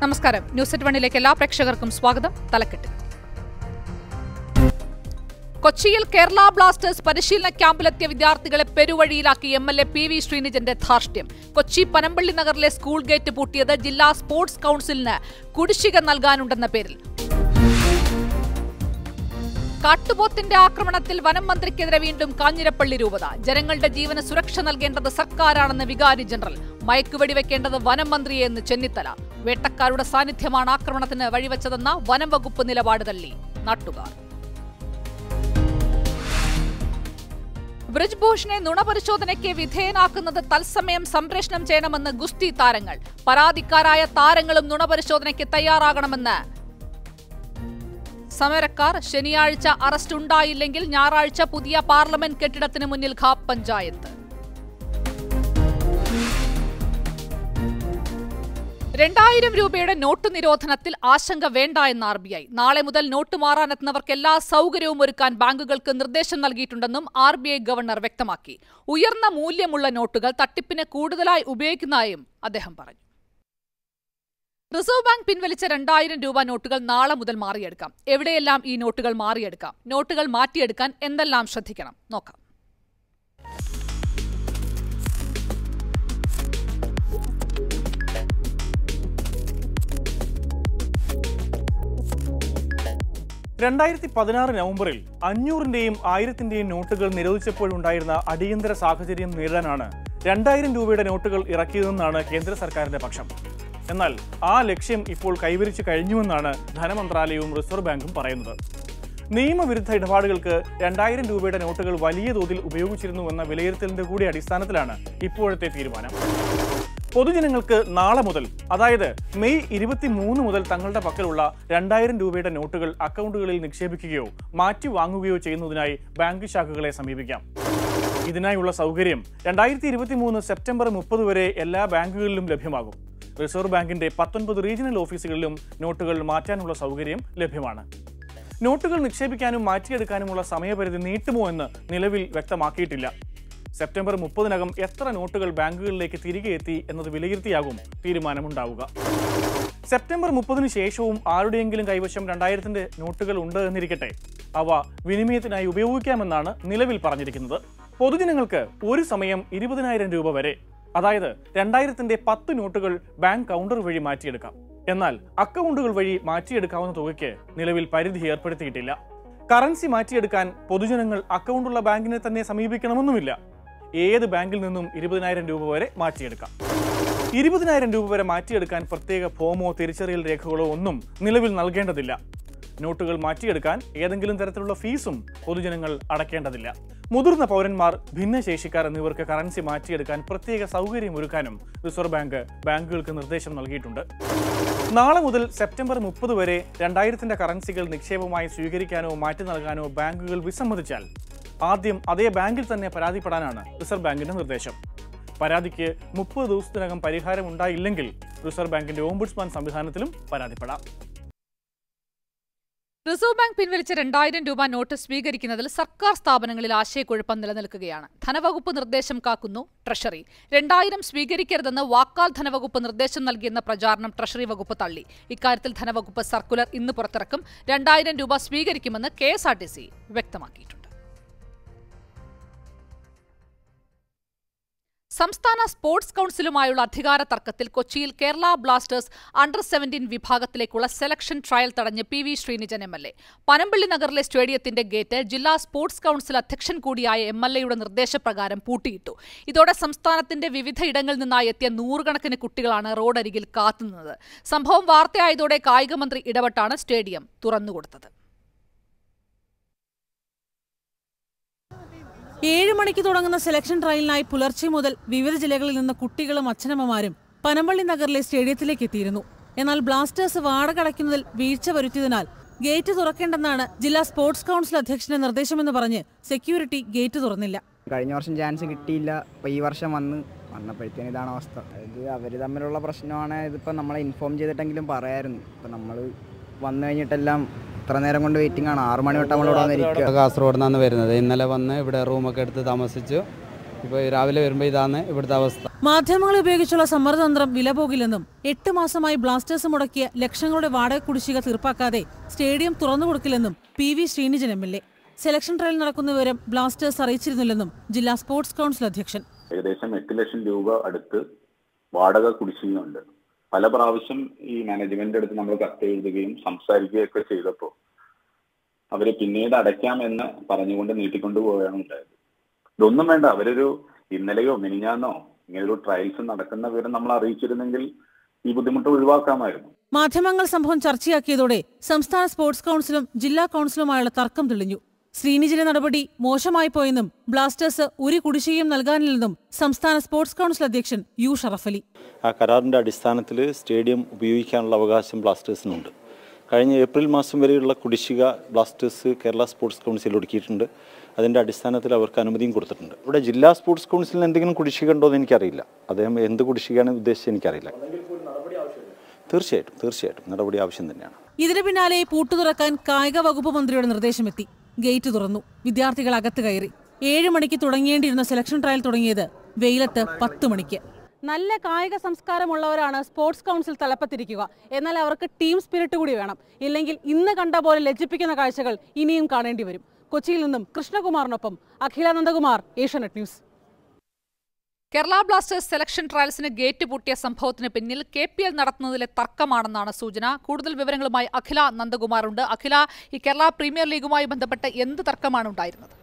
നമസ്കാരം news at വണ്ണിലേക്ക് എല്ലാ പ്രേക്ഷകർക്കും സ്വാഗതം തലക്കെട്ട് കൊച്ചിയിൽ കേരള ബ്ലാസ്റ്റേഴ്സ് പരിശീലന ക്യാമ്പിലെത്തിയ വിദ്യാർത്ഥികളെ പെരുവഴിയിലാക്കി M L A P V ശ്രീനിജന്റെ ധാർഷ്ട്യം കൊച്ചി പനമ്പള്ളി നഗറിലെ സ്കൂൾ ഗേറ്റ് പൂട്ടിയത് ജില്ലാ സ്പോർട്സ് കൌൺസിലിന് കുടിശ്ശിക നൽകാനുണ്ടെന്ന പേരിൽ കാട്ടുപോത്തിന്റെ ആക്രമണത്തിൽ വനം മന്ത്രിക്കെതിരെ വീണ്ടും കാഞ്ഞിരപ്പള്ളി രൂപത ജനങ്ങളുടെ ജീവന് സുരക്ഷ നൽകേണ്ടത് സർക്കാരാണെന്ന് വികാരി ജനറൽ മയക്കുവെടി വെക്കേണ്ടത് വനം മന്ത്രിയെന്ന് ചെന്നിത്തല വേട്ടക്കാരുടെ സാന്നിധ്യമാണ് ആക്രമണത്തിന് വഴിവെച്ചതെന്ന വനം വകുപ്പ് നിലപാട് തള്ളി നാട്ടുകാർ ബ്രിജ്ഭൂഷണെ നുണപരിശോധനയ്ക്ക് വിധേയനാക്കുന്നത് തത്സമയം സംപ്രേഷണം ചെയ്യണമെന്ന് ഗുസ്തി താരങ്ങൾ പരാതിക്കാരായ താരങ്ങളും നുണപരിശോധനയ്ക്ക് തയ്യാറാകണമെന്ന് സമരക്കാർ ശനിയാഴ്ച അറസ്റ്റ് ഉണ്ടായില്ലെങ്കിൽ ഞായറാഴ്ച പുതിയ പാർലമെന്റ് കെട്ടിടത്തിന് മുന്നിൽ ഖാപ് പഞ്ചായത്ത് രണ്ടായിരം രൂപയുടെ നോട്ട് നിരോധനത്തിൽ ആശങ്ക വേണ്ട എന്ന് ആർ ബി ഐ നാളെ മുതൽ നോട്ട് മാറാനെത്തുന്നവർക്ക് എല്ലാ സൗകര്യവും ഒരുക്കാൻ ബാങ്കുകൾക്ക് നിർദ്ദേശം നൽകിയിട്ടുണ്ടെന്നും ആർ ബി ഐ ഗവർണർ വ്യക്തമാക്കി ഉയർന്ന മൂല്യമുള്ള നോട്ടുകൾ തട്ടിപ്പിന് കൂടുതലായി ഉപയോഗിക്കുന്നതായും അദ്ദേഹം പറഞ്ഞു റിസർവ് ബാങ്ക് പിൻവലിച്ച രണ്ടായിരം രൂപ നോട്ടുകൾ നാളെ മുതൽ മാറിയെടുക്കാം എവിടെയെല്ലാം ഈ നോട്ടുകൾ മാറിയെടുക്കാം നോട്ടുകൾ മാറ്റിയെടുക്കാൻ എന്തെല്ലാം ശ്രദ്ധിക്കണം നോക്കാം രണ്ടായിരത്തി പതിനാറ് നവംബറിൽ അഞ്ഞൂറിന്റെയും ആയിരത്തിന്റെയും നോട്ടുകൾ നിരോധിച്ചപ്പോഴുണ്ടായിരുന്ന അടിയന്തര സാഹചര്യം നേരിടാനാണ് രണ്ടായിരം രൂപയുടെ നോട്ടുകൾ ഇറക്കിയതെന്നാണ് കേന്ദ്ര സർക്കാരിന്റെ പക്ഷം എന്നാൽ ആ ലക്ഷ്യം ഇപ്പോൾ കൈവരിച്ചു കഴിഞ്ഞുവെന്നാണ് ധനമന്ത്രാലയവും റിസർവ് ബാങ്കും പറയുന്നത് നിയമവിരുദ്ധ ഇടപാടുകൾക്ക് രണ്ടായിരം രൂപയുടെ നോട്ടുകൾ വലിയ തോതിൽ ഉപയോഗിച്ചിരുന്നുവെന്ന വിലയിരുത്തലിന്റെ കൂടി അടിസ്ഥാനത്തിലാണ് ഇപ്പോഴത്തെ തീരുമാനം പൊതുജനങ്ങൾക്ക് നാളെ മുതൽ അതായത് മെയ് ഇരുപത്തി മൂന്ന് മുതൽ തങ്ങളുടെ പക്കലുള്ള രണ്ടായിരം രൂപയുടെ നോട്ടുകൾ അക്കൗണ്ടുകളിൽ നിക്ഷേപിക്കുകയോ മാറ്റി വാങ്ങുകയോ ചെയ്യുന്നതിനായി ബാങ്ക് ശാഖകളെ സമീപിക്കാം ഇതിനായുള്ള സൗകര്യം രണ്ടായിരത്തി ഇരുപത്തി മൂന്ന് സെപ്റ്റംബർ മുപ്പത് വരെ എല്ലാ ബാങ്കുകളിലും ലഭ്യമാകും റിസർവ് ബാങ്കിന്റെ പത്തൊൻപത് റീജിയണൽ ഓഫീസുകളിലും നോട്ടുകൾ മാറ്റാനുള്ള സൗകര്യം ലഭ്യമാണ് നോട്ടുകൾ നിക്ഷേപിക്കാനും മാറ്റിയെടുക്കാനുമുള്ള സമയപരിധി നീട്ടുമോ എന്ന് നിലവിൽ വ്യക്തമാക്കിയിട്ടില്ല സെപ്റ്റംബർ മുപ്പതിനകം എത്ര നോട്ടുകൾ ബാങ്കുകളിലേക്ക് തിരികെ എത്തി എന്നത് വിലയിരുത്തിയാകും തീരുമാനമുണ്ടാവുക സെപ്റ്റംബർ മുപ്പതിന് ശേഷവും ആരുടെയെങ്കിലും കൈവശം രണ്ടായിരത്തിന്റെ നോട്ടുകൾ ഉണ്ട് എന്നിരിക്കട്ടെ അവ വിനിമയത്തിനായി ഉപയോഗിക്കാമെന്നാണ് നിലവിൽ പറഞ്ഞിരിക്കുന്നത് പൊതുജനങ്ങൾക്ക് ഒരു സമയം ഇരുപതിനായിരം രൂപ വരെ അതായത് രണ്ടായിരത്തിന്റെ പത്ത് നോട്ടുകൾ ബാങ്ക് കൗണ്ടർ വഴി മാറ്റിയെടുക്കാം എന്നാൽ അക്കൗണ്ടുകൾ വഴി മാറ്റിയെടുക്കാവുന്ന തുകയ്ക്ക് നിലവിൽ പരിധി ഏർപ്പെടുത്തിയിട്ടില്ല കറൻസി മാറ്റിയെടുക്കാൻ പൊതുജനങ്ങൾ അക്കൗണ്ടുള്ള ബാങ്കിനെ തന്നെ സമീപിക്കണമെന്നുമില്ല ഏത് ബാങ്കിൽ നിന്നും ഇരുപതിനായിരം രൂപ വരെ മാറ്റിയെടുക്കാം ഇരുപതിനായിരം രൂപ വരെ മാറ്റിയെടുക്കാൻ പ്രത്യേക ഫോമോ തിരിച്ചറിയൽ രേഖകളോ ഒന്നും നിലവിൽ നൽകേണ്ടതില്ല നോട്ടുകൾ മാറ്റിയെടുക്കാൻ ഏതെങ്കിലും തരത്തിലുള്ള ഫീസും പൊതുജനങ്ങൾ അടയ്ക്കേണ്ടതില്ല മുതിർന്ന പൗരന്മാർ ഭിന്നശേഷിക്കാർ എന്നിവർക്ക് കറൻസി മാറ്റിയെടുക്കാൻ പ്രത്യേക സൗകര്യം ഒരുക്കാനും റിസർവ് ബാങ്ക് ബാങ്കുകൾക്ക് നിർദ്ദേശം നൽകിയിട്ടുണ്ട് നാളെ മുതൽ സെപ്റ്റംബർ മുപ്പത് വരെ രണ്ടായിരത്തിന്റെ കറൻസികൾ നിക്ഷേപമായി സ്വീകരിക്കാനോ മാറ്റി നൽകാനോ ബാങ്കുകൾ വിസമ്മതിച്ചാൽ ആദ്യം അതേ ബാങ്കിൽ തന്നെ പരാതിപ്പെടാനാണ് റിസർവ് ബാങ്കിന്റെ നിർദ്ദേശം പരാതിക്ക് മുപ്പത് ദിവസത്തിനകം പരിഹാരം ഉണ്ടായില്ലെങ്കിൽ റിസർവ് ബാങ്കിന്റെ ഓംബുഡ്സ്മാൻ സംവിധാനത്തിലും പരാതിപ്പെടാം റിസർവ് ബാങ്ക് പിൻവലിച്ച രണ്ടായിരം രൂപ നോട്ട് സ്വീകരിക്കുന്നതിൽ സർക്കാർ സ്ഥാപനങ്ങളിൽ ആശയക്കുഴപ്പം നിലനിൽക്കുകയാണ് ധനവകുപ്പ് നിർദ്ദേശം കാക്കുന്നു ട്രഷറി രണ്ടായിരം സ്വീകരിക്കരുതെന്ന് വാക്കാൽ ധനവകുപ്പ് നിർദ്ദേശം നൽകിയെന്ന പ്രചാരണം ട്രഷറി വകുപ്പ് തള്ളി ഇക്കാര്യത്തിൽ ധനവകുപ്പ് സർക്കുലർ ഇന്ന് പുറത്തിറക്കും രണ്ടായിരം രൂപ സ്വീകരിക്കുമെന്ന് K S R T C വ്യക്തമാക്കിയിട്ടുണ്ട് സംസ്ഥാന സ്പോർട്സ് കൌൺസിലുമായുള്ള അധികാര തർക്കത്തിൽ കൊച്ചിയിൽ കേരള ബ്ലാസ്റ്റേഴ്സ് അണ്ടർ സെവന്റീൻ വിഭാഗത്തിലേക്കുള്ള സെലക്ഷൻ ട്രയൽ തടഞ്ഞ് P V Sreenijan M L A Panampilly നഗറിലെ സ്റ്റേഡിയത്തിന്റെ ഗേറ്റ് ജില്ലാ സ്പോർട്സ് കൌൺസിൽ അധ്യക്ഷൻ കൂടിയായ എം എൽ എയുടെ നിർദ്ദേശപ്രകാരം പൂട്ടിയിട്ടു ഇതോടെ സംസ്ഥാനത്തിന്റെ വിവിധ ഇടങ്ങളിൽ നിന്നായി എത്തിയ നൂറുകണക്കിന് കുട്ടികളാണ് റോഡരികിൽ കാത്തുനിന്നത് സംഭവം വാർത്തയായതോടെ കായികമന്ത്രി ഇടപെട്ടാണ് സ്റ്റേഡിയം തുറന്നുകൊടുത്തത് ഏഴ് മണിക്ക് തുടങ്ങുന്ന സെലക്ഷൻ ട്രയലിനായി പുലർച്ചെ മുതൽ വിവിധ ജില്ലകളിൽ നിന്ന് കുട്ടികളും അച്ഛനമ്മമാരും പനമ്പള്ളി നഗറിലെ സ്റ്റേഡിയത്തിലേക്ക് എത്തിയിരുന്നു എന്നാൽ ബ്ലാസ്റ്റേഴ്സ് വാടക അടയ്ക്കുന്നതിൽ വീഴ്ച വരുത്തിയതിനാൽ ഗേറ്റ് തുറക്കേണ്ടെന്നാണ് ജില്ലാ സ്പോർട്സ് കൗൺസിൽ അധ്യക്ഷന്റെ നിർദ്ദേശമെന്ന് പറഞ്ഞ് സെക്യൂരിറ്റി ഗേറ്റ് തുറന്നില്ല കഴിഞ്ഞ വർഷം ചാൻസ് കിട്ടിയില്ല അപ്പോൾ ഈ വർഷം വന്ന് വന്നപ്പോഴത്തേന് ഇതാണ് അവസ്ഥ ഇത് അവർ തമ്മിലുള്ള പ്രശ്നമാണ് ഇതിപ്പോൾ നമ്മളെ ഇൻഫോം ചെയ്തിട്ടെങ്കിലും പറയായിരുന്നു ഇപ്പം നമ്മൾ വന്നു കഴിഞ്ഞിട്ടെല്ലാം ഇത്ര നേരം കൊണ്ട് വെയിറ്റിംഗ് ആണ് ആറ് മണി തൊട്ട് നമ്മളിവിടെ വന്നിരിക്കുക കാസർഗോഡ് നിന്നാണ് വരുന്നത് ഇന്നലെ വന്ന് ഇവിടെ റൂമൊക്കെ എടുത്ത് താമസിച്ചു ഇപ്പോൾ രാവിലെ വരുമ്പോൾ ഇതാണ് ഇവിടുത്തെ അവസ്ഥ മാധ്യമങ്ങളെ ഉപയോഗിച്ചുള്ള സമ്മർദ്ദതന്ത്രം വില പോകില്ലെന്നും എട്ട് മാസമായി ബ്ലാസ്റ്റേഴ്സ് മുടക്കിയ ലക്ഷങ്ങളുടെ വാടക കുടിശ്ശിക തീർപ്പാക്കാതെ സ്റ്റേഡിയം തുറന്നു കൊടുക്കില്ലെന്നും P V Sreenijan M L A selection trial നടക്കുന്ന വിവരം ബ്ലാസ്റ്റേഴ്സ് അറിയിച്ചിരുന്നില്ലെന്നും ജില്ലാ സ്പോർട്സ് കൗൺസിൽ അധ്യക്ഷൻ ഏകദേശം എട്ട് ലക്ഷം രൂപ അടുത്ത് വാടക കുടിശ്ശികയുണ്ട് പല പ്രാവശ്യം ഈ മാനേജ്മെന്റ് അടുത്ത് നമ്മൾ കത്ത് എഴുതുകയും സംസാരിക്കുകയൊക്കെ ചെയ്തപ്പോൾ അവര് പിന്നീട് അടയ്ക്കാമെന്ന് പറഞ്ഞുകൊണ്ട് നീട്ടിക്കൊണ്ടുപോവുകയാണ് ഉണ്ടായത് ഇതൊന്നും വേണ്ട അവരൊരു ഇന്നലെയോ മിനിഞ്ഞാന്നോ ഇങ്ങനെ ഒരു ട്രയൽസ് നടക്കുന്ന വിവരം നമ്മൾ അറിയിച്ചിരുന്നെങ്കിൽ ഈ ബുദ്ധിമുട്ട് ഒഴിവാക്കാമായിരുന്നു മാധ്യമങ്ങൾ സംഭവം ചർച്ചയാക്കിയതോടെ സംസ്ഥാന സ്പോർട്സ് കൗൺസിലും ജില്ലാ കൗൺസിലുമായുള്ള തർക്കം തെളിഞ്ഞു ശ്രീനിജിന്റെ നടപടി മോശമായി പോയെന്നും ബ്ലാസ്റ്റേഴ്സ് ഒരു കുടിശ്ശികയും നൽകാനില്ലെന്നും സംസ്ഥാന സ്പോർട്സ് കൗൺസിൽ അധ്യക്ഷൻ യു ഷറഫലി ആ കരാറിൻ്റെ അടിസ്ഥാനത്തിൽ സ്റ്റേഡിയം ഉപയോഗിക്കാനുള്ള അവകാശം ബ്ലാസ്റ്റേഴ്സിനുണ്ട് കഴിഞ്ഞ ഏപ്രിൽ മാസം വരെയുള്ള കുടിശ്ശിക ബ്ലാസ്റ്റേഴ്സ് കേരള സ്പോർട്സ് കൗൺസിൽ ഒടുക്കിയിട്ടുണ്ട് അതിൻ്റെ അടിസ്ഥാനത്തിൽ അവർക്ക് അനുമതിയും കൊടുത്തിട്ടുണ്ട് ഇവിടെ ജില്ലാ സ്പോർട്സ് കൗൺസിലിന് എന്തെങ്കിലും കുടിശ്ശിക ഉണ്ടോ എന്ന് എനിക്കറിയില്ല അദ്ദേഹം എന്ത് കുടിശ്ശികയാണ് ഉദ്ദേശിച്ചത് എനിക്കറിയില്ല തീർച്ചയായിട്ടും തീർച്ചയായിട്ടും നടപടി ആവശ്യം തന്നെയാണ് ഇതിനു പിന്നാലെ പൂട്ടു തുറക്കാൻ കായിക വകുപ്പ് മന്ത്രിയുടെ നിർദ്ദേശമെത്തി ഗേറ്റ് തുറന്നു വിദ്യാർത്ഥികൾ അകത്ത് കയറി ഏഴ് മണിക്ക് തുടങ്ങേണ്ടിയിരുന്ന സെലക്ഷൻ ട്രയൽ തുടങ്ങിയത് വെയിലത്ത് പത്ത് മണിക്ക് നല്ല കായിക സംസ്കാരമുള്ളവരാണ് സ്പോർട്സ് കൗൺസിൽ തലപ്പത്തിരിക്കുക എന്നാൽ അവർക്ക് ടീം സ്പിരിറ്റ് കൂടി വേണം ഇല്ലെങ്കിൽ ഇന്ന് കണ്ട പോലെ ലജ്ജിപ്പിക്കുന്ന കാഴ്ചകൾ ഇനിയും കാണേണ്ടി വരും കൊച്ചിയിൽ നിന്നും കൃഷ്ണകുമാറിനൊപ്പം Akhila Nandakumar Asianet news Kerala Blasters selection ട്രയൽസിന് ഗേറ്റ് പൂട്ടിയ സംഭവത്തിന് പിന്നിൽ കെ പി എൽ നടത്തുന്നതിലെ തർക്കമാണെന്നാണ് സൂചന കൂടുതൽ വിവരങ്ങളുമായി അഖില നന്ദകുമാറുണ്ട് അഖില ഈ കേരള പ്രീമിയർ ലീഗുമായി ബന്ധപ്പെട്ട് എന്ത് തർക്കമാണ് ഉണ്ടായിരുന്നത്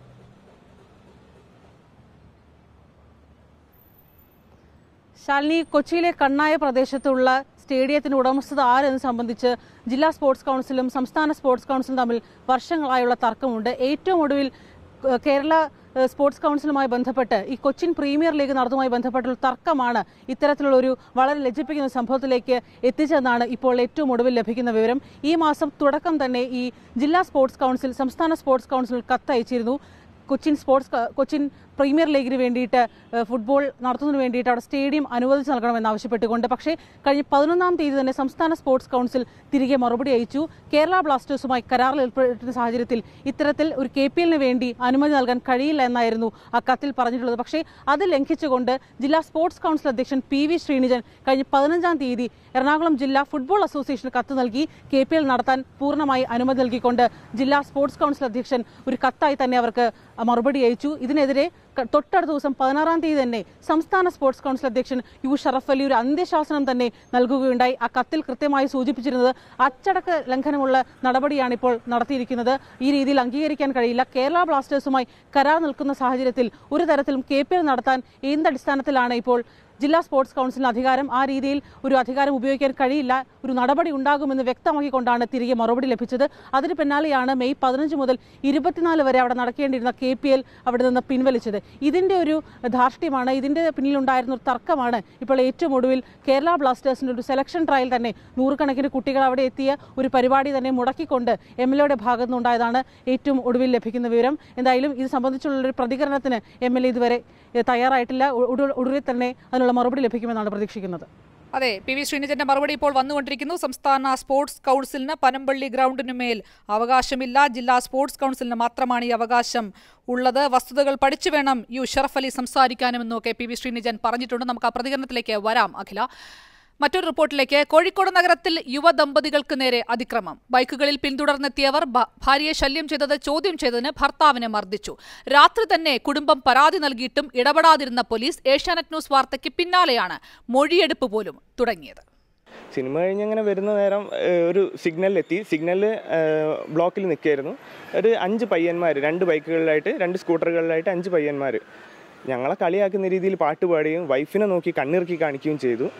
ശാലിനി കൊച്ചിയിലെ കണ്ണായ പ്രദേശത്തുള്ള സ്റ്റേഡിയത്തിന് ഉടമസ്ഥത ആരെന്ന് സംബന്ധിച്ച് ജില്ലാ സ്പോർട്സ് കൗൺസിലും സംസ്ഥാന സ്പോർട്സ് കൗൺസിലും തമ്മിൽ വർഷങ്ങളായുള്ള തർക്കമുണ്ട് ഏറ്റവും ഒടുവിൽ ഏഹ്, കേരള ഏഹ്, സ്പോർട്സ് കൗൺസിലുമായി ബന്ധപ്പെട്ട് ഈ കൊച്ചിൻ പ്രീമിയർ ലീഗ് നടത്തുമായി ബന്ധപ്പെട്ടുള്ള തർക്കമാണ് ഇത്തരത്തിലുള്ള ഒരു വളരെ ലജ്ജിപ്പിക്കുന്ന സംഭവത്തിലേക്ക് എത്തിച്ചതെന്നാണ് ഇപ്പോൾ ഏറ്റവും ഒടുവിൽ ലഭിക്കുന്ന വിവരം ഈ മാസം തുടക്കം തന്നെ ഈ ജില്ലാ സ്പോർട്സ് കൗൺസിൽ സംസ്ഥാന സ്പോർട്സ് കൗൺസിൽ കത്തയച്ചിരുന്നു കൊച്ചിൻ സ്പോർട്സ് ക- കൊച്ചിൻ പ്രീമിയർ ലീഗിന് വേണ്ടിയിട്ട് ഏഹ്, ഫുട്ബോൾ നടത്തുന്നതിന് വേണ്ടിയിട്ട് അവിടെ സ്റ്റേഡിയം അനുവദിച്ച് നൽകണമെന്ന് ആവശ്യപ്പെട്ടുകൊണ്ട് പക്ഷേ കഴിഞ്ഞ പതിനൊന്നാം തീയതി തന്നെ സംസ്ഥാന സ്പോർട്സ് കൗൺസിൽ തിരികെ മറുപടി അയച്ചു കേരള ബ്ലാസ്റ്റേഴ്സുമായി കരാറിൽ ഏർപ്പെടുന്ന സാഹചര്യത്തിൽ ഇത്തരത്തിൽ ഒരു കെ പി എല്ലിന് വേണ്ടി അനുമതി നൽകാൻ കഴിയില്ല എന്നായിരുന്നു ആ കത്തിൽ പറഞ്ഞിട്ടുള്ളത് പക്ഷേ അത് ലംഘിച്ചുകൊണ്ട് ജില്ലാ സ്പോർട്സ് കൗൺസിൽ അധ്യക്ഷൻ പി വി ശ്രീനിജൻ കഴിഞ്ഞ പതിനഞ്ചാം തീയതി എറണാകുളം ജില്ലാ ഫുട്ബോൾ അസോസിയേഷന് കത്ത് നൽകി കെ പി എൽ നടത്താൻ പൂർണ്ണമായി അനുമതി നൽകിക്കൊണ്ട് ജില്ലാ സ്പോർട്സ് കൗൺസിൽ അധ്യക്ഷൻ ഒരു കത്തായി തന്നെ അവർക്ക് മറുപടി അയച്ചു ഇതിനെതിരെ ക- തൊട്ടടുത്ത ദിവസം പതിനാറാം തീയതി തന്നെ സംസ്ഥാന സ്പോർട്സ് കൗൺസിൽ അധ്യക്ഷൻ യു ഷറഫ് അലി ഒരു അന്ത്യശാസനം തന്നെ നൽകുകയുണ്ടായി ആ കത്തിൽ കൃത്യമായി സൂചിപ്പിച്ചിരുന്നത് അച്ചടക്ക ലംഘനമുള്ള നടപടിയാണ് ഇപ്പോൾ നടത്തിയിരിക്കുന്നത് ഈ രീതിയിൽ അംഗീകരിക്കാൻ കഴിയില്ല കേരള ബ്ലാസ്റ്റേഴ്സുമായി കരാർ നിൽക്കുന്ന സാഹചര്യത്തിൽ ഒരു തരത്തിലും കെ പി എൽ നടത്താൻ എന്തടിസ്ഥാനത്തിലാണ് ഇപ്പോൾ ജില്ലാ സ്പോർട്സ് കൗൺസിലിന് അധികാരം ആ രീതിയിൽ ഒരു അധികാരം ഉപയോഗിക്കാൻ കഴിയില്ല ഒരു നടപടി ഉണ്ടാകുമെന്ന് വ്യക്തമാക്കിക്കൊണ്ടാണ് തിരികെ മറുപടി ലഭിച്ചത് അതിന് പിന്നാലെയാണ് മെയ് പതിനഞ്ച് മുതൽ ഇരുപത്തിനാല് വരെ അവിടെ നടക്കേണ്ടിയിരുന്ന കെ പി എൽ അവിടെ നിന്ന് പിൻവലിച്ചത് ഇതിന്റെ ഒരു ധാർഷ്ട്യമാണ് ഇതിന്റെ പിന്നിലുണ്ടായിരുന്ന ഒരു തർക്കമാണ് ഇപ്പോൾ ഏറ്റവും ഒടുവിൽ കേരള ബ്ലാസ്റ്റേഴ്സിന്റെ ഒരു സെലക്ഷൻ ട്രയൽ തന്നെ നൂറുകണക്കിന് കുട്ടികൾ അവിടെ എത്തിയ ഒരു പരിപാടി തന്നെ മുടക്കിക്കൊണ്ട് എം എൽ എയുടെ ഭാഗത്തു നിന്നുണ്ടായതാണ് ഏറ്റവും ഒടുവിൽ ലഭിക്കുന്ന വിവരം എന്തായാലും ഇത് സംബന്ധിച്ചുള്ള ഒരു പ്രതികരണത്തിന് എം എൽ എ ഇതുവരെ ഏഹ്, തയ്യാറായിട്ടില്ല ഉ- ഉട- ഒടുവിൽ തന്നെ അതിനുള്ള മറുപടി ലഭിക്കുമെന്നാണ് പ്രതീക്ഷിക്കുന്നത് അതെ പി വി ശ്രീനിജന്റെ മറുപടി ഇപ്പോൾ വന്നുകൊണ്ടിരിക്കുന്നു സംസ്ഥാന സ്പോർട്സ് കൗൺസിലിന് പനമ്പള്ളി ഗ്രൗണ്ടിനുമേൽ അവകാശമില്ല ജില്ലാ സ്പോർട്സ് കൗൺസിലിന് മാത്രമാണ് ഈ അവകാശം ഉള്ളത് വസ്തുതകൾ പഠിച്ചു വേണം യു ഷറഫ് അലി സംസാരിക്കാനുമെന്നും ഒക്കെ പി വി ശ്രീനിജൻ പറഞ്ഞിട്ടുണ്ട് നമുക്ക് ആ പ്രതികരണത്തിലേക്ക് വരാം അഖില മറ്റൊരു റിപ്പോർട്ടിലേക്ക് കോഴിക്കോട് നഗരത്തിൽ യുവദമ്പതികൾക്ക് നേരെ അതിക്രമം ബൈക്കുകളിൽ പിന്തുടർന്നെത്തിയവർ ഭ- ഭാര്യയെ ശല്യം ചെയ്തത് ചോദ്യം ചെയ്തതിന് ഭർത്താവിനെ മർദ്ദിച്ചു രാത്രി തന്നെ കുടുംബം പരാതി നൽകിയിട്ടും ഇടപെടാതിരുന്ന പോലീസ് ഏഷ്യാനെറ്റ് ന്യൂസ് വാർത്തയ്ക്ക് പിന്നാലെയാണ് മൊഴിയെടുപ്പ് പോലും തുടങ്ങിയത് സിനിമ കഴിഞ്ഞ് അങ്ങനെ വരുന്ന നേരം ഏഹ്, ഒരു സിഗ്നലിലെത്തി സിഗ്നലിൽ ബ്ലോക്കിൽ നിൽക്കുകയായിരുന്നു ഒരു അഞ്ച് പയ്യന്മാർ രണ്ട് ബൈക്കുകളിലായിട്ട് രണ്ട് സ്കൂട്ടറുകളിലായിട്ട് അഞ്ച് പയ്യന്മാർ ഞങ്ങളെ കളിയാക്കുന്ന രീതിയിൽ പാട്ട് പാടുകയും വൈഫിനെ നോക്കി കണ്ണിറുക്കി കാണിക്കുകയും ചെയ്തു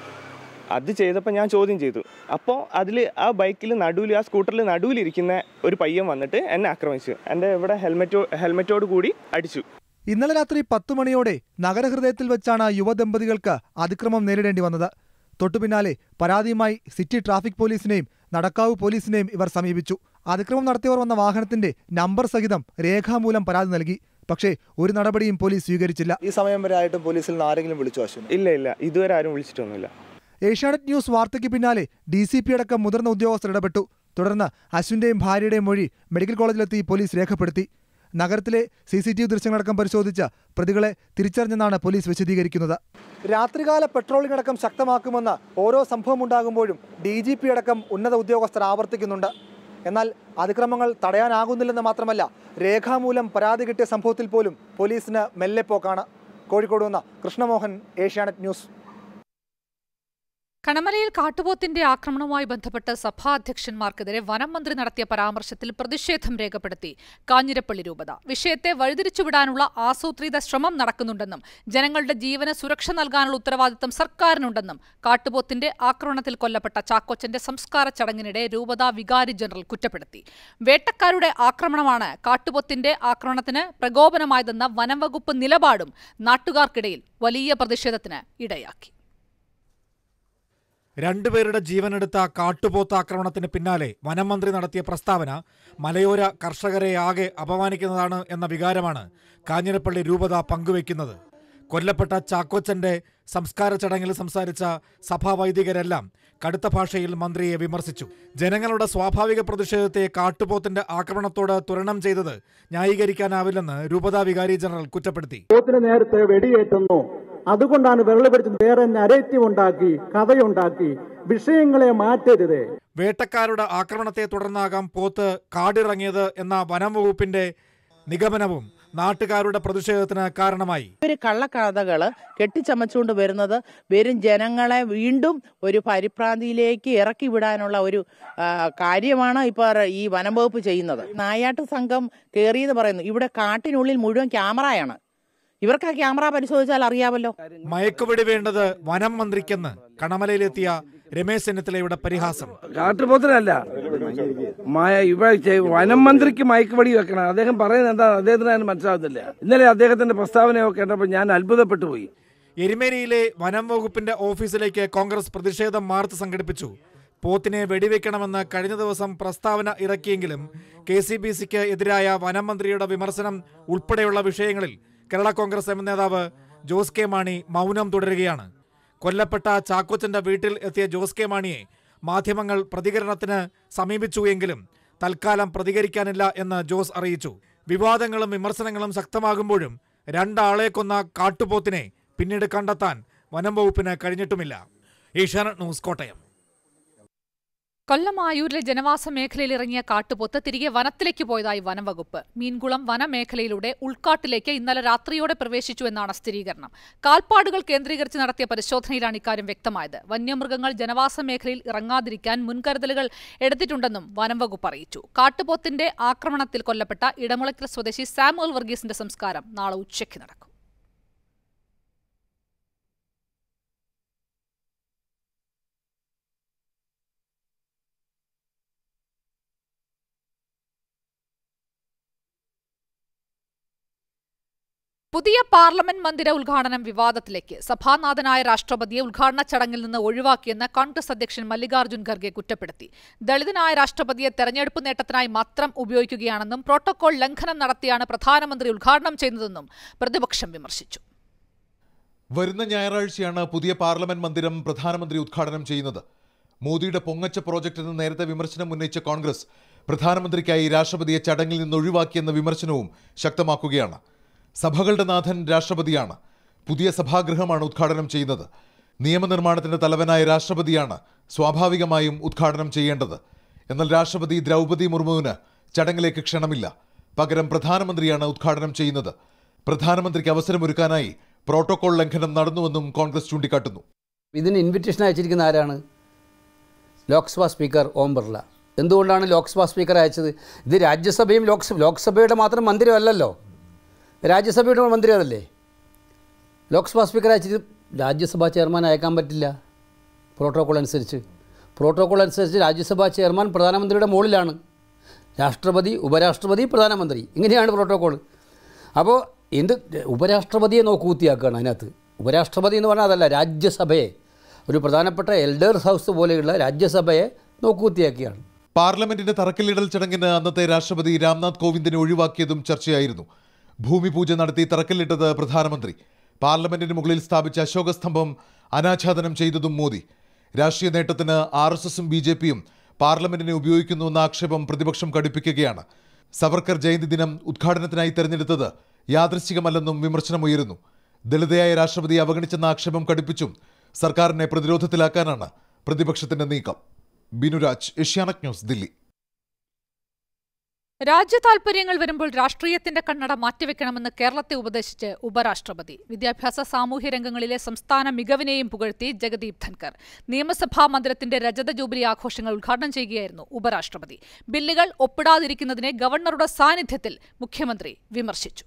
അത് ചെയ്തപ്പോൾ ഞാൻ ചോദ്യം ചെയ്തു അപ്പോൾ അതിൽ ആ ബൈക്കിൽ നടുവിൽ ആ സ്കൂട്ടറിൽ നടുവിലിരിക്കുന്ന ഒരു പയ്യൻ വന്നിട്ട് എന്നെ ആക്രമിച്ചു എൻ്റെ ഇവിടെ ഹെൽമെറ്റോ ഹെൽമെറ്റോട് കൂടി അടിച്ചു ഇന്നലെ രാത്രി പത്തു മണിയോടെ നഗരഹൃദയത്തിൽ വെച്ചാണ് യുവദമ്പതികൾക്ക് അതിക്രമം നേരിടേണ്ടി വന്നത് തൊട്ടുപിന്നാലെ പരാതിയുമായി സിറ്റി ട്രാഫിക് പോലീസിനെയും നടക്കാവ് പോലീസിനെയും ഇവർ സമീപിച്ചു അതിക്രമം നടത്തിയവർ വന്ന വാഹനത്തിന്റെ നമ്പർ സഹിതം രേഖാമൂലം പരാതി നൽകി പക്ഷേ ഒരു നടപടിയും പോലീസ് സ്വീകരിച്ചില്ല ഈ സമയം വരെ ആയിട്ടും പോലീസിൽ നിന്ന് ആരെങ്കിലും വിളിച്ചു അശ്വിൻ ഇല്ല ഇല്ല ഇതുവരെ ആരും വിളിച്ചിട്ടൊന്നുമില്ല ഏഷ്യാനെറ്റ് ന്യൂസ് വാർത്തയ്ക്ക് പിന്നാലെ ഡി സി പി അടക്കം മുതിർന്ന ഉദ്യോഗസ്ഥർ ഇടപെട്ടു തുടർന്ന് അശ്വിന്റെയും ഭാര്യയുടെയും മൊഴി മെഡിക്കൽ കോളേജിലെത്തി പോലീസ് രേഖപ്പെടുത്തി നഗരത്തിലെ സി സി ടി വി ദൃശ്യങ്ങളടക്കം പരിശോധിച്ച് പ്രതികളെ തിരിച്ചറിഞ്ഞെന്നാണ് പോലീസ് വിശദീകരിക്കുന്നത് രാത്രികാല പെട്രോളിംഗ് അടക്കം ശക്തമാക്കുമെന്ന് ഓരോ സംഭവം ഉണ്ടാകുമ്പോഴും ഡി ജി പി അടക്കം ഉന്നത ഉദ്യോഗസ്ഥർ ആവർത്തിക്കുന്നുണ്ട് എന്നാൽ അതിക്രമങ്ങൾ തടയാനാകുന്നില്ലെന്ന് മാത്രമല്ല രേഖാമൂലം പരാതി കിട്ടിയ സംഭവത്തിൽ പോലും പോലീസിന് മെല്ലെപ്പോക്കാണ് കോഴിക്കോട് നിന്ന് കൃഷ്ണമോഹൻ ഏഷ്യാനെറ്റ് ന്യൂസ് കണമലയിൽ കാട്ടുപോത്തിന്റെ ആക്രമണവുമായി ബന്ധപ്പെട്ട് സഭാധ്യക്ഷന്മാർക്കെതിരെ വനം മന്ത്രി നടത്തിയ പരാമർശത്തിൽ പ്രതിഷേധം രേഖപ്പെടുത്തി കാഞ്ഞിരപ്പള്ളി രൂപത വിഷയത്തെ വഴിതിരിച്ചുവിടാനുള്ള ആസൂത്രിത ശ്രമം നടക്കുന്നുണ്ടെന്നും ജനങ്ങളുടെ ജീവന് സുരക്ഷ നൽകാനുള്ള ഉത്തരവാദിത്തം സർക്കാരിനുണ്ടെന്നും കാട്ടുപോത്തിന്റെ ആക്രമണത്തിൽ കൊല്ലപ്പെട്ട ചാക്കോച്ചന്റെ സംസ്കാര ചടങ്ങിനിടെ രൂപത വികാരി ജനറൽ കുറ്റപ്പെടുത്തി വേട്ടക്കാരുടെ ആക്രമണമാണ് കാട്ടുപോത്തിന്റെ ആക്രമണത്തിന് പ്രകോപനമായതെന്ന വനംവകുപ്പ് നിലപാടും നാട്ടുകാർക്കിടയിൽ വലിയ പ്രതിഷേധത്തിന് ഇടയാക്കി രണ്ടുപേരുടെ ജീവനെടുത്ത കാട്ടുപോത്ത് ആക്രമണത്തിന് പിന്നാലെ വനം മന്ത്രി നടത്തിയ പ്രസ്താവന മലയോര കർഷകരെ ആകെ അപമാനിക്കുന്നതാണ് എന്ന വികാരമാണ് കാഞ്ഞിരപ്പള്ളി രൂപത പങ്കുവയ്ക്കുന്നത് കൊല്ലപ്പെട്ട ചാക്കോച്ചന്റെ സംസ്കാര ചടങ്ങിൽ സംസാരിച്ച സഭാവൈദികരെല്ലാം കടുത്ത ഭാഷയിൽ മന്ത്രിയെ വിമർശിച്ചു ജനങ്ങളുടെ സ്വാഭാവിക പ്രതിഷേധത്തെ കാട്ടുപോത്തിന്റെ ആക്രമണത്തോട് തുരണം ചെയ്തത് ന്യായീകരിക്കാനാവില്ലെന്ന് രൂപതാ വികാരി ജനറൽ കുറ്റപ്പെടുത്തി പോത്തിന് നേരത്തെ വെടിയേറ്റുന്നു അതുകൊണ്ടാണ് വിരളി പിടിച്ച് വേറെ നരേറ്റീവ് ഉണ്ടാക്കി കഥയുണ്ടാക്കി വിഷയങ്ങളെ മാറ്റരുത് വേട്ടക്കാരുടെ ആക്രമണത്തെ തുടർന്നാകാം പോത്ത് കാടിറങ്ങിയത് എന്ന വനം വകുപ്പിന്റെ നിഗമനവും നാട്ടുകാരുടെ പ്രതിഷേധത്തിന് കാരണമായി ഒരു കള്ളക്കഥകള് കെട്ടിച്ചമച്ചുകൊണ്ട് വരുന്നത് വരും ജനങ്ങളെ വീണ്ടും ഒരു പരിഭ്രാന്തിയിലേക്ക് ഇറക്കി വിടാനുള്ള ഒരു ആ, കാര്യമാണ് ഇപ്പോൾ ഈ വനം വകുപ്പ് ചെയ്യുന്നത് നായാട്ട് സംഘം കയറിയെന്ന് പറയുന്നു ഇവിടെ കാട്ടിനുള്ളിൽ മുഴുവൻ ക്യാമറയാണ് ഇവർക്ക് ആ ക്യാമറ പരിശോധിച്ചാൽ അറിയാമല്ലോ മയക്കുവെടി വേണ്ടത് വനം മന്ത്രിക്കെന്ന് കണമലയിലെത്തിയ രമേശ് ചെന്നിത്തലയുടെ പരിഹാസം കാട്ടുപോത്തിനല്ല മായ ഇവിടെ ചെ- വനം മന്ത്രിക്ക് മയക്കുപടി വെക്കണം അദ്ദേഹം പറയുന്നത് എന്താ അദ്ദേഹത്തിന് അതിന് മനസ്സിലാവുന്നില്ല ഇന്നലെ അദ്ദേഹത്തിന്റെ പ്രസ്താവനയൊക്കെ കേട്ടപ്പോൾ ഞാൻ അത്ഭുതപ്പെട്ടു പോയി എരുമേലിയിലെ വനം വകുപ്പിന്റെ ഓഫീസിലേക്ക് കോൺഗ്രസ് പ്രതിഷേധം മാർച്ച് സംഘടിപ്പിച്ചു പോത്തിനെ വെടിവെക്കണമെന്ന് കഴിഞ്ഞ ദിവസം പ്രസ്താവന ഇറക്കിയെങ്കിലും കെ സി ബി സിക്ക് എതിരായ വനം മന്ത്രിയുടെ വിമർശനം ഉൾപ്പെടെയുള്ള വിഷയങ്ങളിൽ കേരള കോൺഗ്രസ് എം നേതാവ് ജോസ് കെ മാണി മൗനം തുടരുകയാണ് കൊല്ലപ്പെട്ട ചാക്കോച്ചന്റെ വീട്ടിൽ എത്തിയ ജോസ് കെ മാണിയെ മാധ്യമങ്ങൾ പ്രതികരണത്തിന് സമീപിച്ചു എങ്കിലും തൽക്കാലം പ്രതികരിക്കാനില്ല എന്ന് ജോസ് അറിയിച്ചു വിവാദങ്ങളും വിമർശനങ്ങളും ശക്തമാകുമ്പോഴും രണ്ടാളെ കൊന്ന കാട്ടുപോത്തിനെ പിന്നീട് കണ്ടെത്താൻ വനം വകുപ്പിന് കഴിഞ്ഞിട്ടുമില്ല ഏഷ്യാനെറ്റ് ന്യൂസ് കോട്ടയം കൊല്ലം ആയൂരിലെ ജനവാസ മേഖലയിൽ ഇറങ്ങിയ കാട്ടുപോത്ത് തിരികെ വനത്തിലേക്ക് പോയതായി വനം വകുപ്പ് മീൻകുളം വനമേഖലയിലൂടെ ഉൾക്കാട്ടിലേക്ക് ഇന്നലെ രാത്രിയോടെ പ്രവേശിച്ചു എന്നാണ് സ്ഥിരീകരണം കാൽപ്പാടുകൾ കേന്ദ്രീകരിച്ച് നടത്തിയ പരിശോധനയിലാണ് ഇക്കാര്യം വ്യക്തമായത് വന്യമൃഗങ്ങൾ ജനവാസ മേഖലയിൽ ഇറങ്ങാതിരിക്കാൻ മുൻകരുതലുകൾ എടുത്തിട്ടുണ്ടെന്നും വനം വകുപ്പ് അറിയിച്ചു കാട്ടുപോത്തിന്റെ ആക്രമണത്തിൽ കൊല്ലപ്പെട്ട ഇടമുളയ്ക്കൽ സ്വദേശി സാമുവൽ വർഗീസിന്റെ സംസ്കാരം നാളെ ഉച്ചയ്ക്ക് നടക്കും പുതിയ പാർലമെന്റ് മന്ദിര ഉദ്ഘാടനം വിവാദത്തിലേക്ക് സഭാനാഥനായ രാഷ്ട്രപതിയെ ഉദ്ഘാടന ചടങ്ങിൽ നിന്ന് ഒഴിവാക്കിയെന്ന് കോൺഗ്രസ് അധ്യക്ഷൻ മല്ലികാർജ്ജുൻ ഖർഗെ കുറ്റപ്പെടുത്തി ദളിതനായ രാഷ്ട്രപതിയെ തെരഞ്ഞെടുപ്പ് നേട്ടത്തിനായി മാത്രം ഉപയോഗിക്കുകയാണെന്നും പ്രോട്ടോകോൾ ലംഘനം നടത്തിയാണ് പ്രധാനമന്ത്രി ഉദ്ഘാടനം ചെയ്യുന്നതെന്നും പ്രതിപക്ഷം വിമർശിച്ചു വരുന്ന ഞായറാഴ്ചയാണ് പുതിയ പാർലമെന്റ് മന്ദിരം പ്രധാനമന്ത്രി ഉദ്ഘാടനം ചെയ്യുന്നത് മോദിയുടെ പൊങ്ങച്ച പ്രോജക്റ്റിന് നേരത്തെ വിമർശനം ഉന്നയിച്ച കോൺഗ്രസ് പ്രധാനമന്ത്രിക്കായി രാഷ്ട്രപതിയെ ചടങ്ങിൽ നിന്ന് ഒഴിവാക്കിയെന്ന വിമർശനവും ശക്തമാക്കുകയാണ് സഭകളുടെ നാഥൻ രാഷ്ട്രപതിയാണ് പുതിയ സഭാഗൃഹമാണ് ഉദ്ഘാടനം ചെയ്യുന്നത് നിയമനിർമ്മാണത്തിന്റെ തലവനായ രാഷ്ട്രപതിയാണ് സ്വാഭാവികമായും ഉദ്ഘാടനം ചെയ്യേണ്ടത് എന്നാൽ രാഷ്ട്രപതി ദ്രൗപദി മുർമുവിന് ചടങ്ങിലേക്ക് ക്ഷണമില്ല പകരം പ്രധാനമന്ത്രിയാണ് ഉദ്ഘാടനം ചെയ്യുന്നത് പ്രധാനമന്ത്രിക്ക് അവസരമൊരുക്കാനായി പ്രോട്ടോകോൾ ലംഘനം നടന്നുവെന്നും കോൺഗ്രസ് ചൂണ്ടിക്കാട്ടുന്നു ഇതിന് ഇൻവിറ്റേഷൻ അയച്ചിരിക്കുന്ന ആരാണ് ലോക്സഭാ സ്പീക്കർ ഓം ബിർള എന്തുകൊണ്ടാണ് ലോക്സഭാ സ്പീക്കർ അയച്ചത് ഇത് രാജ്യസഭയും ലോക്സഭ ലോക്സഭയുടെ മാത്രം മന്ദിരമല്ലല്ലോ രാജ്യസഭയുടെ മന്ദിരം അതല്ലേ ലോക്സഭാ സ്പീക്കർ അയച്ചത് രാജ്യസഭാ ചെയർമാൻ അയക്കാൻ പറ്റില്ല പ്രോട്ടോകോൾ അനുസരിച്ച് പ്രോട്ടോകോൾ അനുസരിച്ച് രാജ്യസഭാ ചെയർമാൻ പ്രധാനമന്ത്രിയുടെ മുകളിലാണ് രാഷ്ട്രപതി ഉപരാഷ്ട്രപതി പ്രധാനമന്ത്രി ഇങ്ങനെയാണ് പ്രോട്ടോകോൾ അപ്പോൾ എന്ത് ഉപരാഷ്ട്രപതിയെ നോക്കുകുത്തിയാക്കുകയാണ് അതിനകത്ത് ഉപരാഷ്ട്രപതി എന്ന് പറഞ്ഞാൽ അതല്ല രാജ്യസഭയെ ഒരു പ്രധാനപ്പെട്ട എൽഡേഴ്സ് ഹൗസ് പോലെയുള്ള രാജ്യസഭയെ നോക്കുകുത്തിയാക്കിയാണ് പാർലമെന്റിന്റെ തറക്കല്ലിടൽ ചടങ്ങിന് അന്നത്തെ രാഷ്ട്രപതി രാംനാഥ് കോവിന്ദിനെ ഒഴിവാക്കിയതും ചർച്ചയായിരുന്നു ഭൂമി പൂജ നടത്തി തറക്കല്ലിട്ടത് പ്രധാനമന്ത്രി പാർലമെന്റിന് മുകളിൽ സ്ഥാപിച്ച അശോകസ്തംഭം അനാച്ഛാദനം ചെയ്തതും മോദി രാഷ്ട്രീയ നേട്ടത്തിന് ആർ എസ് എസും ബി ജെ പിയും പാർലമെന്റിനെ ഉപയോഗിക്കുന്നുവെന്ന ആക്ഷേപം പ്രതിപക്ഷം കടുപ്പിക്കുകയാണ് സവർക്കർ ജയന്തി ദിനം ഉദ്ഘാടനത്തിനായി തെരഞ്ഞെടുത്തത് യാദൃശ്ചികമല്ലെന്നും വിമർശനമുയരുന്നു ദളിതയായ രാഷ്ട്രപതി അവഗണിച്ചെന്ന ആക്ഷേപം കടുപ്പിച്ചും സർക്കാരിനെ പ്രതിരോധത്തിലാക്കാനാണ് പ്രതിപക്ഷത്തിന്റെ നീക്കം ബിനുരാജ് ഏഷ്യാനെറ്റ് ന്യൂസ് ദില്ലി രാജ്യ താൽപര്യങ്ങൾ വരുമ്പോൾ രാഷ്ട്രീയത്തിന്റെ കണ്ണട മാറ്റിവെക്കണമെന്ന് കേരളത്തെ ഉപദേശിച്ച് ഉപരാഷ്ട്രപതി വിദ്യാഭ്യാസ സാമൂഹ്യ രംഗങ്ങളിലെ സംസ്ഥാന മികവിനെയും പുകഴ്ത്തി ജഗദീപ് ധൻകർ നിയമസഭാ മന്ദിരത്തിന്റെ രജത ജൂബിലി ആഘോഷങ്ങൾ ഉദ്ഘാടനം ചെയ്യുകയായിരുന്നു ഉപരാഷ്ട്രപതി ബില്ലുകൾ ഒപ്പിടാതിരിക്കുന്നതിനെ ഗവർണറുടെ സാന്നിധ്യത്തിൽ മുഖ്യമന്ത്രി വിമർശിച്ചു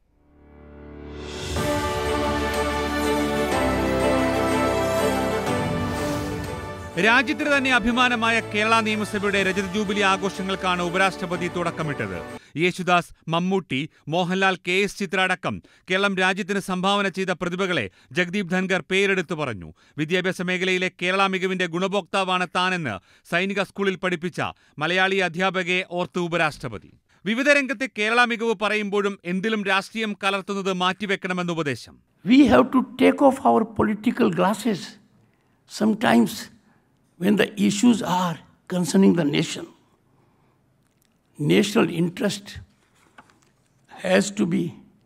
രാജ്യത്തിന് തന്നെ അഭിമാനമായ കേരള നിയമസഭയുടെ രജത ജൂബിലി ആഘോഷങ്ങൾക്കാണ് ഉപരാഷ്ട്രപതി തുടക്കമിട്ടത് യേശുദാസ് മമ്മൂട്ടി മോഹൻലാൽ കെ എസ് ചിത്ര അടക്കം കേരളം രാജ്യത്തിന് സംഭാവന ചെയ്ത പ്രതിഭകളെ ജഗദീപ് ധൻകർ പേരെടുത്തു പറഞ്ഞു വിദ്യാഭ്യാസ മേഖലയിലെ കേരള മികവിന്റെ ഗുണഭോക്താവാണ് താനെന്ന് സൈനിക സ്കൂളിൽ പഠിപ്പിച്ച മലയാളി അധ്യാപകയെ ഓർത്ത് ഉപരാഷ്ട്രപതി വിവിധ രംഗത്തെ കേരള മികവ് പറയുമ്പോഴും എന്തിലും രാഷ്ട്രീയം കലർത്തുന്നത് മാറ്റിവെക്കണമെന്ന് ഉപദേശം We have to take off our political glasses sometimes when the issues are concerning the nation. National interest has to be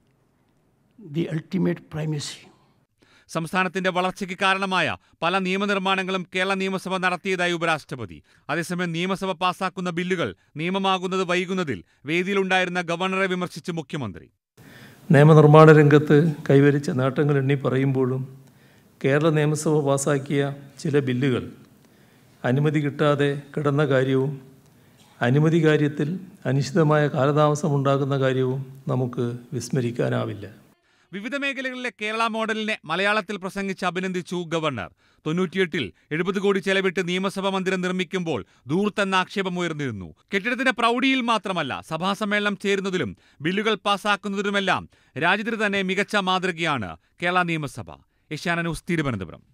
the ultimate primacy. സംസ്ഥാനത്തിന്റെ വളർച്ചയ്ക്ക് കാരണമായ പല നിയമനിർമ്മാണങ്ങളും കേരള നിയമസഭ നടത്തിയതായി ഉപരാഷ്ട്രപതി അതേസമയം നിയമസഭ പാസാക്കുന്ന ബില്ലുകൾ നിയമമാകുന്നത് വൈകുന്നതിൽ വേദിയിലുണ്ടായിരുന്ന ഗവർണറെ വിമർശിച്ച് മുഖ്യമന്ത്രി നിയമനിർമ്മാണ രംഗത്ത് കൈവരിച്ച നേട്ടങ്ങൾ എണ്ണി പറയുമ്പോഴും കേരള നിയമസഭ പാസാക്കിയ ചില ബില്ലുകൾ അനുമതി കിട്ടാതെ കിടന്ന കാര്യവും അനുമതി കാര്യത്തിൽ അനിശ്ചിതമായ കാലതാമസമുണ്ടാകുന്ന കാര്യവും നമുക്ക് വിസ്മരിക്കാനാവില്ല വിവിധ മേഖലകളിലെ കേരള മോഡലിനെ മലയാളത്തിൽ പ്രസംഗിച്ച് അഭിനന്ദിച്ചു ഗവർണർ തൊണ്ണൂറ്റിയെട്ടിൽ എഴുപത് കോടി ചെലവിട്ട് നിയമസഭാ മന്ദിരം നിർമ്മിക്കുമ്പോൾ ദൂർത്തെന്ന ആക്ഷേപം ഉയർന്നിരുന്നു കെട്ടിടത്തിന്റെ പ്രൗഢിയിൽ മാത്രമല്ല സഭാ സമ്മേളനം ചേരുന്നതിലും ബില്ലുകൾ പാസാക്കുന്നതിലുമെല്ലാം രാജ്യത്തിന് തന്നെ മികച്ച മാതൃകയാണ് കേരള നിയമസഭ ഏഷ്യാന ന്യൂസ് തിരുവനന്തപുരം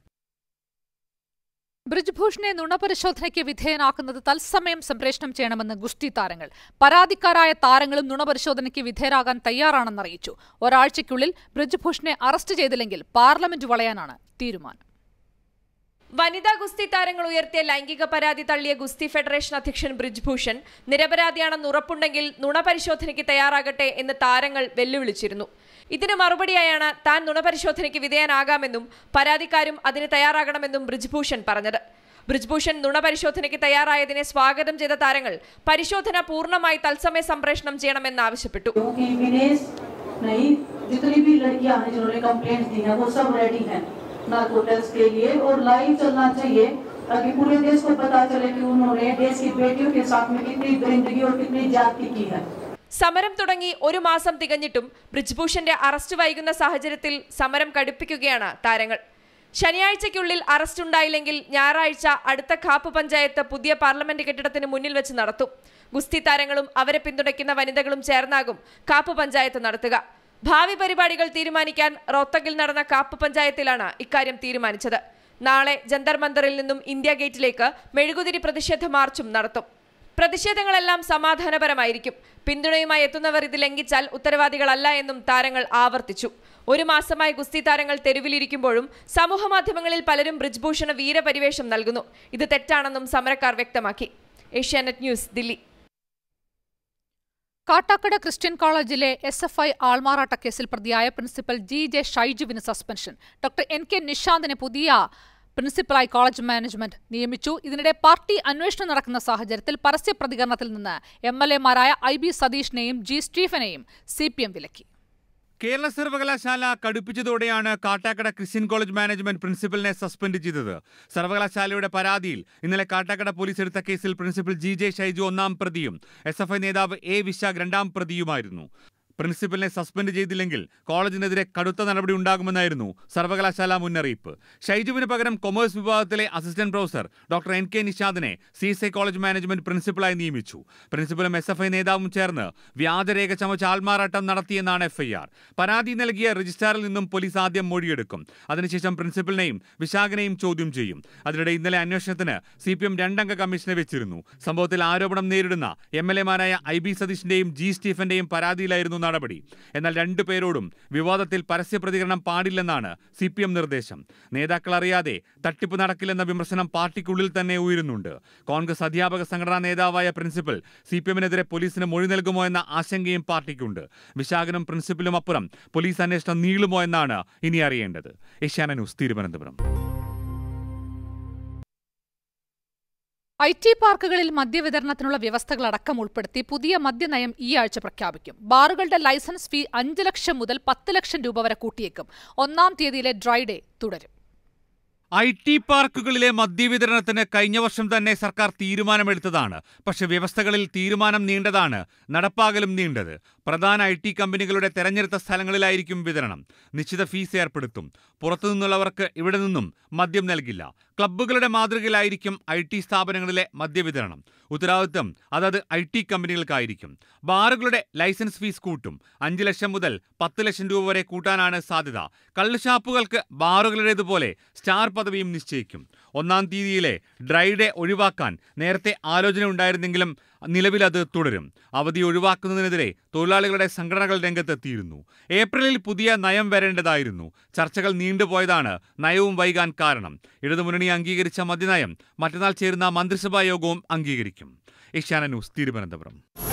ബ്രിജ്ഭൂഷണെ നുണപരിശോധനയ്ക്ക് വിധേയനാക്കുന്നത് തത്സമയം സംപ്രേഷണം ചെയ്യണമെന്ന് ഗുസ്തി താരങ്ങൾ പരാതിക്കാരായ താരങ്ങളും നുണപരിശോധനയ്ക്ക് വിധേയരാകാൻ തയ്യാറാണെന്ന് അറിയിച്ചു ഒരാഴ്ചയ്ക്കുള്ളിൽ ബ്രിജ്ഭൂഷണെ അറസ്റ്റ് ചെയ്തില്ലെങ്കിൽ പാർലമെന്റ് വളയാനാണ് തീരുമാനം വനിതാ ഗുസ്തി താരങ്ങൾ ഉയർത്തിയ ലൈംഗിക പരാതി തള്ളിയ ഗുസ്തി ഫെഡറേഷൻ അധ്യക്ഷൻ ബ്രിജ്ഭൂഷൺ നിരപരാധിയാണെന്ന് ഉറപ്പുണ്ടെങ്കിൽ നുണപരിശോധനയ്ക്ക് തയ്യാറാകട്ടെ എന്ന് താരങ്ങൾ വെല്ലുവിളിച്ചിരുന്നു ഇതിന് മറുപടിയായാണ് താൻ നുണപരിശോധനയ്ക്ക് വിധേയനാകാമെന്നും പരാതിക്കാരും അതിന് തയ്യാറാകണമെന്നും ബ്രിജ്ഭൂഷൺ പറഞ്ഞത് ബ്രിജ്ഭൂഷൺ നുണപരിശോധനയ്ക്ക് തയ്യാറായതിനെ സ്വാഗതം ചെയ്ത താരങ്ങൾ പരിശോധന പൂർണ്ണമായി തത്സമയ സംപ്രേഷണം ചെയ്യണമെന്ന് ആവശ്യപ്പെട്ടു नहीं जितनी भी लड़कियां हैं जिन्होंने कंप्लेंट दी है वो सब रेडी हैं नार्को टेस्ट के लिए और लाइव चलना चाहिए ताकि पूरे देश को पता चले कि उन्होंने देश की बेटियों के साथ में कितनी दरिंदगी और कितनी ज्यादती की है സമരം തുടങ്ങി ഒരു മാസം തികഞ്ഞിട്ടും ബ്രിജ്ഭൂഷന്റെ അറസ്റ്റ് വൈകുന്ന സാഹചര്യത്തിൽ സമരം കടുപ്പിക്കുകയാണ് താരങ്ങൾ ശനിയാഴ്ചയ്ക്കുള്ളിൽ അറസ്റ്റ് ഉണ്ടായില്ലെങ്കിൽ ഞായറാഴ്ച അടുത്ത ഖാപ്പ് പഞ്ചായത്ത് പുതിയ പാർലമെന്റ് കെട്ടിടത്തിന് മുന്നിൽ വെച്ച് നടത്തും ഗുസ്തി താരങ്ങളും അവരെ പിന്തുണയ്ക്കുന്ന വനിതകളും ചേർന്നാകും കാപ്പ് പഞ്ചായത്ത് നടത്തുക ഭാവി പരിപാടികൾ തീരുമാനിക്കാൻ റോത്തഗിൽ നടന്ന കാപ്പ് പഞ്ചായത്തിലാണ് ഇക്കാര്യം തീരുമാനിച്ചത് നാളെ ജന്തർ മന്ദറിൽ നിന്നും ഇന്ത്യ ഗേറ്റിലേക്ക് മെഴുകുതിരി പ്രതിഷേധ മാർച്ചും നടത്തും പ്രതിഷേധങ്ങളെല്ലാം സമാധാനപരമായിരിക്കും പിന്തുണയുമായി എത്തുന്നവർ ഇത് ലംഘിച്ചാൽ ഉത്തരവാദികളല്ല എന്നും താരങ്ങൾ ആവർത്തിച്ചു ഒരു മാസമായി ഗുസ്തി താരങ്ങൾ തെരുവിലിരിക്കുമ്പോഴും സമൂഹ മാധ്യമങ്ങളിൽ പലരും ബ്രിജ്ഭൂഷണ് വീരപരിവേഷം നൽകുന്നു ഇത് തെറ്റാണെന്നും സമരക്കാർ വ്യക്തമാക്കി ഏഷ്യാനെറ്റ് ന്യൂസ് ദില്ലി കാട്ടാക്കട ക്രിസ്ത്യൻ കോളേജിലെ എസ് എഫ് ഐ ആൾമാറാട്ട കേസിൽ പ്രതിയായ പ്രിൻസിപ്പൽ ജി ജെ ഷൈജുവിന് സസ്പെൻഷൻ ഡോക്ടർ എൻ കെ നിഷാന്തിനെ പുതിയ പ്രിൻസിപ്പലായി കോളേജ് മാനേജ്മെന്റ് നിയമിച്ചു ഇതിനിടെ പാർട്ടി അന്വേഷണം നടക്കുന്ന സാഹചര്യത്തിൽ പരസ്യ പ്രതികരണത്തിൽ നിന്ന് എം എൽ എമാരായ ഐ ബി സതീഷിനെയും ജി സ്റ്റീഫനെയും സി പി എം വിലക്കി കേരള സർവകലാശാല കടുപ്പിച്ചതോടെയാണ് കാട്ടാക്കട ക്രിസ്ത്യൻ കോളേജ് മാനേജ്മെന്റ് പ്രിൻസിപ്പലിനെ സസ്പെൻഡ് ചെയ്തത് സർവകലാശാലയുടെ പരാതിയിൽ ഇന്നലെ കാട്ടാക്കട പോലീസ് എടുത്ത കേസിൽ പ്രിൻസിപ്പൽ ജി ജെ ഷൈജു ഒന്നാം പ്രതിയും എസ് എഫ് ഐ നേതാവ് എ വിശാഖ് രണ്ടാം പ്രതിയുമായിരുന്നു പ്രിൻസിപ്പലിനെ സസ്പെൻഡ് ചെയ്തില്ലെങ്കിൽ കോളേജിനെതിരെ കടുത്ത നടപടി ഉണ്ടാകുമെന്നായിരുന്നു സർവകലാശാല മുന്നറിയിപ്പ് ഷൈജുവിന് പകരം കൊമേഴ്സ് വിഭാഗത്തിലെ assistant professor doctor N K നിഷാദിനെ C S I college management പ്രിൻസിപ്പലായി നിയമിച്ചു പ്രിൻസിപ്പലും എസ് എഫ് ഐ നേതാവും ചേർന്ന് വ്യാജരേഖ ചമച്ച് ആൾമാറാട്ടം നടത്തിയെന്നാണ് എഫ്ഐആർ പരാതി നൽകിയ രജിസ്ട്രാറിൽ നിന്നും പോലീസ് ആദ്യം മൊഴിയെടുക്കും അതിനുശേഷം പ്രിൻസിപ്പലിനെയും വിശാഖനെയും ചോദ്യം ചെയ്യും അതിനിടെ ഇന്നലെ അന്വേഷണത്തിന് സി പി എം രണ്ടംഗ കമ്മീഷനെ വെച്ചിരുന്നു സംഭവത്തിൽ ആരോപണം നേരിടുന്ന എം എൽ എമാരായ ഐ ബി സതീഷിന്റെയും ജി സ്റ്റീഫന്റെയും പരാതിയിലായിരുന്നു നടപടി എന്നാൽ രണ്ടു പേരോടും വിവാദത്തിൽ പരസ്യ പ്രതികരണം പാടില്ലെന്നാണ് സി പി എം നിർദ്ദേശം നേതാക്കൾ അറിയാതെ തട്ടിപ്പ് നടക്കില്ലെന്ന വിമർശനം പാർട്ടിക്കുള്ളിൽ തന്നെ ഉയരുന്നുണ്ട് കോൺഗ്രസ് അധ്യാപക സംഘടനാ നേതാവായ പ്രിൻസിപ്പൽ സി പി എമ്മിനെതിരെ പോലീസിന് മൊഴി നൽകുമോ എന്ന ആശങ്കയും പാർട്ടിക്കുണ്ട് വിശാഖനും പ്രിൻസിപ്പലും അപ്പുറം പോലീസ് അന്വേഷണം നീളുമോ എന്നാണ് ഇനി അറിയേണ്ടത് Asianet news Thiruvananthapuram I T പാർക്കുകളിൽ മദ്യവിതരണത്തിനുള്ള വ്യവസ്ഥകളടക്കം ഉൾപ്പെടുത്തി പുതിയ മദ്യനയം ഈ ആഴ്ച പ്രഖ്യാപിക്കും ബാറുകളുടെ ലൈസൻസ് ഫീ അഞ്ച് ലക്ഷം മുതൽ പത്ത് ലക്ഷം രൂപ വരെ കൂട്ടിയേക്കും ഒന്നാം തീയതിയിലെ ഡ്രൈ ഡേ തുടരും ഐ ടി പാർക്കുകളിലെ മദ്യവിതരണത്തിന് കഴിഞ്ഞ വർഷം തന്നെ സർക്കാർ തീരുമാനമെടുത്തതാണ് പക്ഷെ വ്യവസ്ഥകളിൽ തീരുമാനം നീണ്ടതാണ് നടപ്പാകലും നീണ്ടത് പ്രധാന ഐ ടി കമ്പനികളുടെ തെരഞ്ഞെടുത്ത സ്ഥലങ്ങളിലായിരിക്കും വിതരണം നിശ്ചിത ഫീസ് ഏർപ്പെടുത്തും പുറത്തുനിന്നുള്ളവർക്ക് ഇവിടെ നിന്നും മദ്യം നൽകില്ല ക്ലബ്ബുകളുടെ മാതൃകയിലായിരിക്കും ഐ ടി സ്ഥാപനങ്ങളിലെ മദ്യവിതരണം ഉത്തരവാദിത്തം അതത് ഐ ടി കമ്പനികൾക്കായിരിക്കും ബാറുകളുടെ ലൈസൻസ് ഫീസ് കൂട്ടും അഞ്ച് ലക്ഷം മുതൽ പത്ത് ലക്ഷം രൂപ വരെ കൂട്ടാനാണ് സാധ്യത കള്ളുഷാപ്പുകൾക്ക് ബാറുകളുടേതുപോലെ സ്റ്റാർ പദവിയും നിശ്ചയിക്കും ഒന്നാം തീയതിയിലെ ഡ്രൈ ഡേ ഒഴിവാക്കാൻ നേരത്തെ ആലോചന ഉണ്ടായിരുന്നെങ്കിലും നിലവിൽ അത് തുടരും അവധി ഒഴിവാക്കുന്നതിനെതിരെ തൊഴിലാളികളുടെ സംഘടനകൾ രംഗത്തെത്തിയിരുന്നു ഏപ്രിലിൽ പുതിയ നയം വരേണ്ടതായിരുന്നു ചർച്ചകൾ നീണ്ടുപോയതാണ് നയവും വൈകാൻ കാരണം ഇടതുമുന്നണി അംഗീകരിച്ച മദ്യനയം മറ്റന്നാൾ ചേരുന്ന മന്ത്രിസഭാ യോഗവും അംഗീകരിക്കും ഏഷ്യാന ന്യൂസ് തിരുവനന്തപുരം